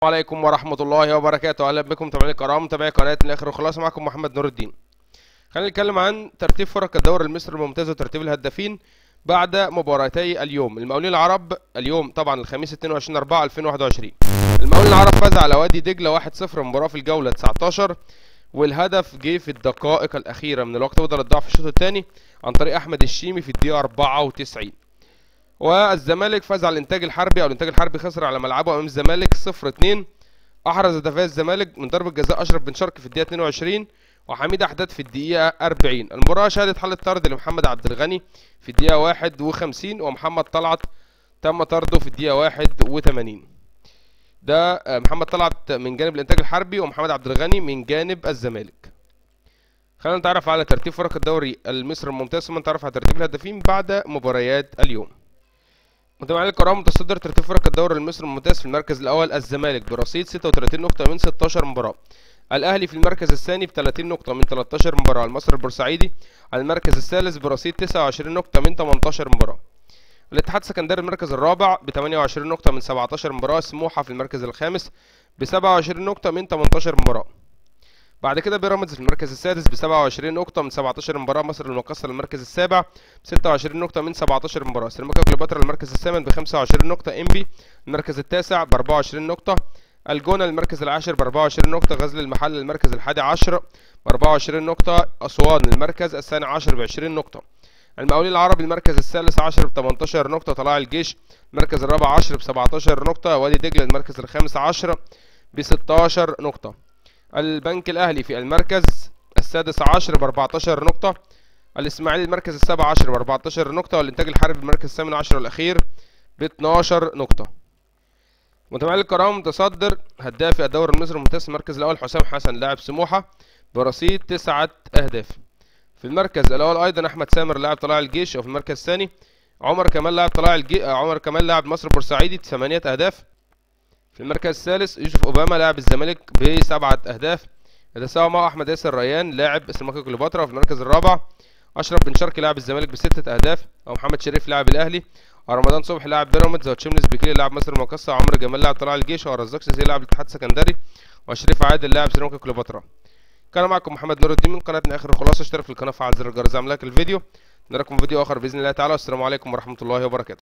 عليكم ورحمة الله وبركاته أهلا بكم متابعينا الكرام متابعي قناة الآخر وخلاص معكم محمد نور الدين خلينا نتكلم عن ترتيب فرق الدوري المصري الممتاز وترتيب الهدافين بعد مباراتي اليوم المقاولين العرب اليوم طبعا الخميس 22 4 2021 المقاولين العرب فاز على وادي دجلة 1-0 مباراة في الجولة 19 والهدف جه في الدقائق الأخيرة من الوقت بدل الضعف في الشوط الثاني عن طريق أحمد الشيمي في الدقيقة 94 والزمالك فاز على الانتاج الحربي او الانتاج الحربي خسر على ملعبه امام الزمالك 0 2 احرز هدفي الزمالك من ضربه جزاء اشرف بن شرقي في الدقيقه 22 وحميد احداد في الدقيقه 40 المباراه شهدت حاله طرد لمحمد عبد الغني في الدقيقه 51 ومحمد طلعت تم طرده في الدقيقه 81 ده آه، محمد طلعت من جانب الانتاج الحربي ومحمد عبد الغني من جانب الزمالك خلينا نتعرف على ترتيب فرق الدوري المصري الممتاز ثم نتعرف على ترتيب الهدافين بعد مباريات اليوم متابعينا الكرام متصدر ترتيب فرق الدوري المصري الممتاز في المركز الاول الزمالك برصيد 36 نقطة من 16 مباراة الاهلي في المركز الثاني ب 30 نقطة من 13 مباراة المصري البورسعيدي على المركز الثالث برصيد 29 نقطة من 18 مباراة الاتحاد السكندري المركز الرابع ب 28 نقطة من 17 مباراة سموحة في المركز الخامس ب 27 نقطة من 18 مباراة بعد كده بيراميدز في المركز السادس ب 27 نقطة من 17 مباراة مصر المقصة المركز السابع ب 26 نقطة من 17 مباراة سيراميكا كليوباترا المركز الثامن ب 25 نقطة انبي المركز التاسع ب 24 نقطة الجونة المركز العاشر ب 24 نقطة غزل المحل المركز الحادي عشر ب 24 نقطة أسوان المركز الثاني عشر ب 20 نقطة المقاولين العربي المركز الثالث عشر ب 18 نقطة طلائع الجيش المركز الرابع عشر ب 17 نقطة وادي دجلة المركز الخامس عشر ب 16 نقطة البنك الأهلي في المركز السادس عشر ب 14 نقطة الإسماعيلي المركز السابع عشر ب 14 نقطة والإنتاج الحربي المركز الثامن عشر الأخير ب 12 نقطة متابعينا الكرام متصدر هداف الدوري المصري الممتاز المركز الأول حسام حسن لاعب سموحة برصيد تسعة أهداف في المركز الأول أيضا أحمد سامر لاعب طلائع الجيش وفي المركز الثاني عمر كمال لاعب طلائع الجيش عمر كمال لاعب مصر بورسعيدي ثمانية أهداف في المركز الثالث يوسف اوباما لاعب الزمالك بسبعة اهداف يتساوى معه احمد ياسر ريان لاعب سيراميكا كليوباترا وفي المركز الرابع اشرف بن شرقي لاعب الزمالك بستة اهداف ومحمد شريف لاعب الاهلي ورمضان صبحي لاعب بيراميدز وتشيمنز بيكيلي لاعب مصر المقصة وعمرو جمال لاعب طلائع الجيش ورزاق سيسي لاعب الاتحاد السكندري وشريف عادل لاعب سيراميكا كليوباترا كان معكم محمد نور الدين من قناه اخر الخلاصه اشترك في القناه وفعل زر الجرس اعمل لايك الفيديو نراكم في فيديو اخر باذن الله تعالى والسلام عليكم ورحمه الله وبركاته